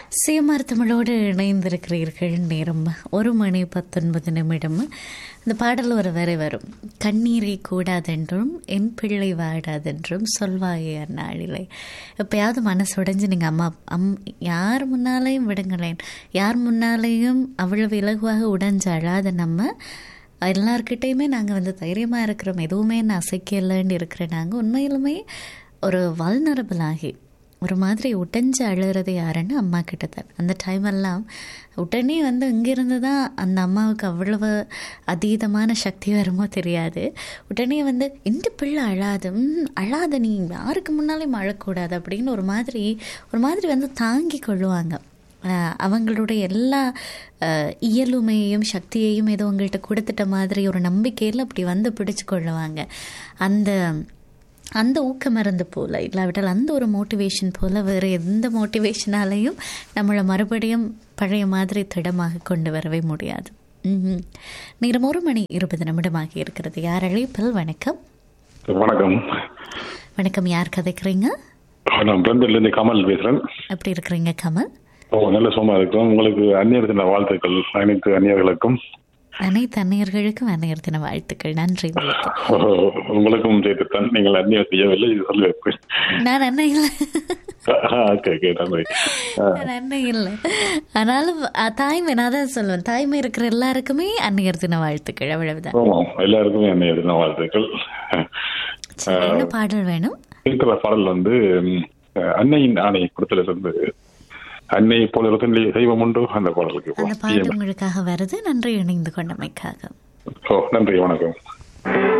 CMR தமிழோடு இணைந்திருக்கிறீர்கள் நேரம் ஒரு மணி பத்தொன்பது நிமிடம் இந்த பாடல் ஒரு வரை வரும் கண்ணீரை கூடாதென்றும் என் பிள்ளை வாடாதென்றும் சொல்வாயே அந்நாளிலே எப்பயாவது மனசு உடைஞ்சு நீங்கள் அம்மா அம் யார் முன்னாலேயும் விடுங்களேன் யார் முன்னாலேயும் அவ்வளவு இலகுவாக உடைஞ்சு அழாத நம்ம எல்லார்கிட்டையுமே நாங்கள் வந்து தைரியமாக இருக்கிறோம் எதுவுமே என்ன அசைக்கலைன்னு இருக்கிற நாங்கள் உண்மையிலுமே ஒரு வல்னரபிள் ஆகி ஒரு மாதிரி உடைஞ்சு அழுகிறது யாருன்னு அம்மா கிட்ட தான் அந்த டைம் எல்லாம் உடனே வந்து இங்கிருந்து தான் அந்த அம்மாவுக்கு அவ்வளவு அதீதமான சக்தி வருமோ தெரியாது உடனே வந்து இந்த பிள்ளை அழாது ம், அழாத நீ யாருக்கு முன்னாலேயும் அழக்கூடாது அப்படின்னு ஒரு மாதிரி ஒரு மாதிரி வந்து தாங்கி கொள்ளுவாங்க அஹ் அவங்களுடைய எல்லா அஹ், இயலுமையையும் சக்தியையும் ஏதோ உங்கள்கிட்ட கொடுத்துட்ட மாதிரி ஒரு நம்பிக்கையில் அப்படி வந்து பிடிச்சு கொள்ளுவாங்க அந்த அந்த ஊக்க மருந்து போல் இல்லாவிட்டால் அந்த ஒரு மோட்டிவேஷன் போல் வேறு எந்த மோட்டிவேஷனாலையும் நம்மளை மறுபடியும் பழைய மாதிரி திடமாக கொண்டு வரவே முடியாது ம்ஹும். நேரம் ஒரு மணி இருபது நிமிடமாகி இருக்கிறது யார் அழைப்பில் வணக்கம் வணக்கம் வணக்கம் யார் கதைக்கிறீங்க நான் பிறந்தூர்ல இருந்து கமல் பேசுறேன் எப்படி இருக்கிறீங்க கமல் ஓ நல்ல சும்மா இருக்கும் உங்களுக்கு அந்நியர் தின வாழ்த்துக்கள் அனைத்து அந்நியர்களுக்கும் அனைத்து அன்னையர்களுக்கும் அன்னையர் தின வாழ்த்துக்கள் நன்றி உங்களுக்கு ஓ, உங்களுக்கும் சேர்த்துத்தான் நீங்கள் அந்நியர் செய்யவில்லை இது சொல்லி வைப்பேன் நான் அன்னை இல்லை ஓகே ஓகே நன்றி ஆ, நான் அன்னை இல்லை ஆனாலும் அஹ், தாய்மை நான் தான் சொல்லுவேன் தாய்மை இருக்கிற எல்லாருக்குமே அன்னையர் தின வாழ்த்துக்கள் அவ்வளவுதான் ஆமாம் எல்லாருக்குமே அந்நியர் தின வாழ்த்துக்கள் சரி, என்ன பாடல் வேணும் இருக்கிற பாடல் வந்து ம், அன்னையின் ஆணை கொடுத்தல இருந்து அன்னை போல இருக்கும் தெய்வம் உண்டு அந்த பாடலுக்கு அந்த போ பாட்டு உங்களுக்காக வருது நன்றி இணைந்து கொண்டமைக்காக ஓ நன்றி வணக்கம்